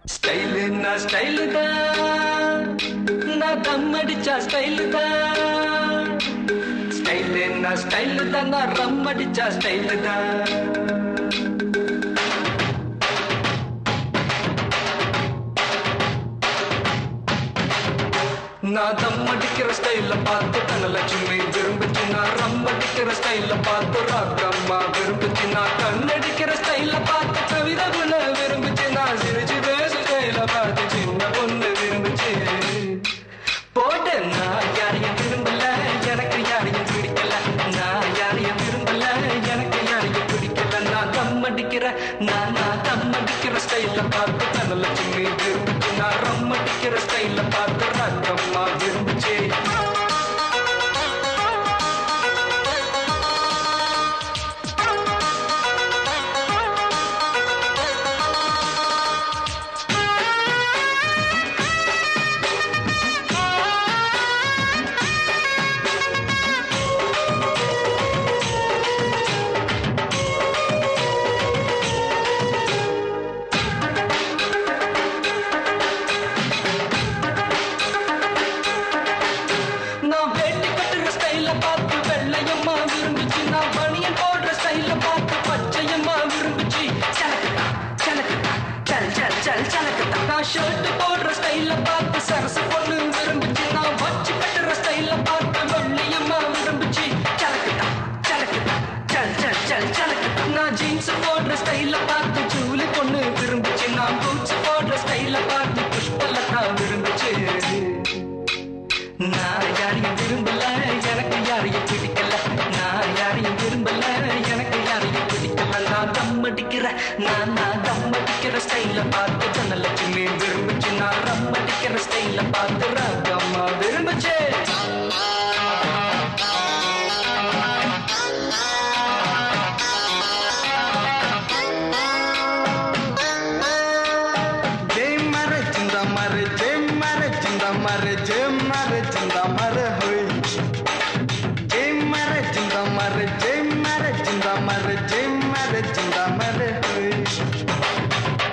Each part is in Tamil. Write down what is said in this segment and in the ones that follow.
ஸ்டைலுன்னா ஸ்டைலு தான் நான் தம் அடிச்சா ஸ்டைலு தான் ஸ்டைலுன்னா ஸ்டைலு தான் நான் ரம் அடிச்சா ஸ்டைலு தான் நான் தம் அடிக்கிற ஸ்டைல பார்த்து தனலட்சுமி விரும்புச்சு நான் ரம் அடிக்கிற ஸ்டைல பார்த்து ராக்கம்மா விரும்புச்சு நான் கண்ணடிக்கிற ஸ்டைல பார்த்து கவிதை குண விரும்புச்சு நான் சிரிச்சு பேச ஸ்டைல பார்த்து சின்ன பொண்ணு விரும்புச்சு போட்டு நான் யாரையும் விரும்பல எனக்கு யாரையும் பிடிக்கல நான் யாரையும் விரும்பல எனக்கு யாரையும் பிடிக்கல நான் தம் அடிக்கிற நான் நான் தம் அடிக்கிற ஸ்டைல பார்த்து தனலட்சுமி விரும்புச்சு நான் ரம் அடிக்கிற ஸ்டைல பார்த்து ராக்கம்மா விரும்புச்சு நான் வேட்டி கட்டுற ஸ்டைல பார்த்து வெள்ளையம்மா விரும்புச்சு நான் பனியன் போடுற ஸ்டைல பார்த்து பச்சையம்மா விரும்புச்சு சலக்கட்டா சலக்கட்டா சல் சல் சல் சலக்கட்டா நான் ஷர்ட் போடுற ஸ்டைல பார்த்து சரசு பொண்ணு விரும்புச்சு நான் வச்சு கட்டுற ஸ்டைல பார்த்து வெள்ளையம்மா விரும்புச்சு சலக்கட்டா சலக்கட்டா சல் சல் சல் சலக்கட்டா நான் ஜீன்ஸ் போடுற ஸ்டைல பார்த்து ஜூலி பொண்ணு விரும்புச்சு நான் பூட்ஸ் போடுற ஸ்டைல பார்த்து புஷ்பலதா விரும்புச்சு நான் யாரையும் விரும்பல எனக்கு யாரையும் பிடிக்கல நான் யாரையும் விரும்பல எனக்கு யாரையும் பிடிக்கல நான் தம் அடிக்கிற நான் நான் தம் அடிக்கிற ஸ்டைல பார்த்து தனலட்சுமி விரும்புச்சு நான் ரம் அடிக்கிற ஸ்டைல பார்த்து ராகம்மா விரும்புச்சு जय मारे जिंदा मारे जय मारे जिंदा मारे जय मारे जिंदा मारे होय जय मारे जिंदा मारे जय मारे जिंदा मारे जय मारे जिंदा मारे होय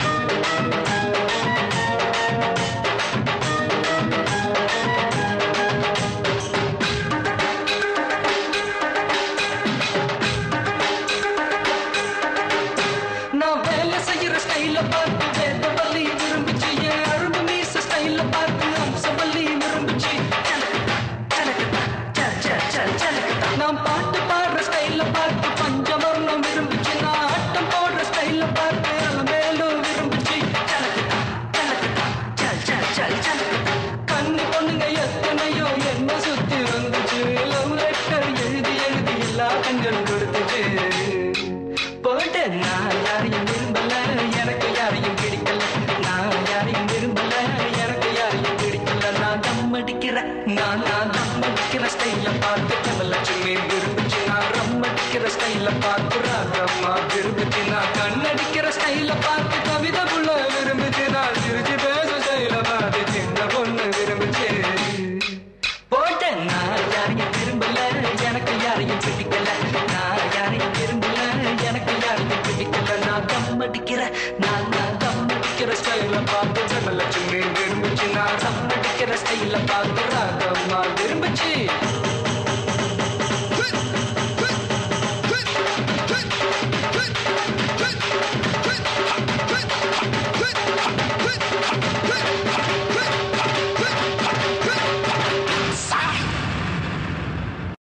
நான் வேலை செய்யற ஸ்டைல பார்த்து வேதவல்லி விரும்புச்சு என் அரும்பு மீச ஸ்டைல பார்த்து அம்சவல்லி விரும்புச்சு சலக்கட்டா, சலக்கட்டா, சல், சல், சல், சலக்கட்டா. நான் பாட்டு பாடுற ஸ்டைல பார்த்து பஞ்சவர்ணம் விரும்புச்சு நான் ஆட்டம் போடுற ஸ்டைல பார்த்து அலமேலும் விரும்புச்சு சலக்கட்டா, சலக்கட்டா, சல், சல், சல், சலக்கட்டா. கன்னி பொண்ணுங்க எத்தனையோ என்ன சுத்தி வந்துச்சு லவ் லெட்டர் எழுதி எழுதி எல்லா கண்கள் கொடுத்துச்சு போட்டு நான் யாரையும் விரும்பல எனக்கு யாரையும் பிடிக்கல நான் யாரையும் விரும்பல எனக்கு யாரையும் பிடிக்கல நான் தம் அடிக்கிற நான் நான் தம் அடிக்கிற ஸ்டைல பார்த்து கமலட்சுமி விரும்புச்சு நான் ரம் அடிக்கிற ஸ்டைல பார்த்து ராகம்மா விரும்புச்சு நான் கண்ணடிக்கிற ஸ்டைல பார்த்து கவிதை புள்ள விரும்புச்சு நான் சிரிச்சு பேச ஸ்டைல பார்த்து சின்ன பொண்ணு விரும்புச்சு போட்டேன் நான் யாரையும் விரும்பல எனக்கு யாரையும் பிடிக்கல நான் யாரையும் விரும்பல எனக்கு யாரையும் பிடிக்கல நான் தம் அடிக்கிற நான் நான் தம் அடிக்கிற ஸ்டைல பார்த்து ஜனலட்சுமி விரும்புச்சு நான் தம் அடிக்கிற ஸ்டைல பார்த்து ராகம்மா விரும்புச்சு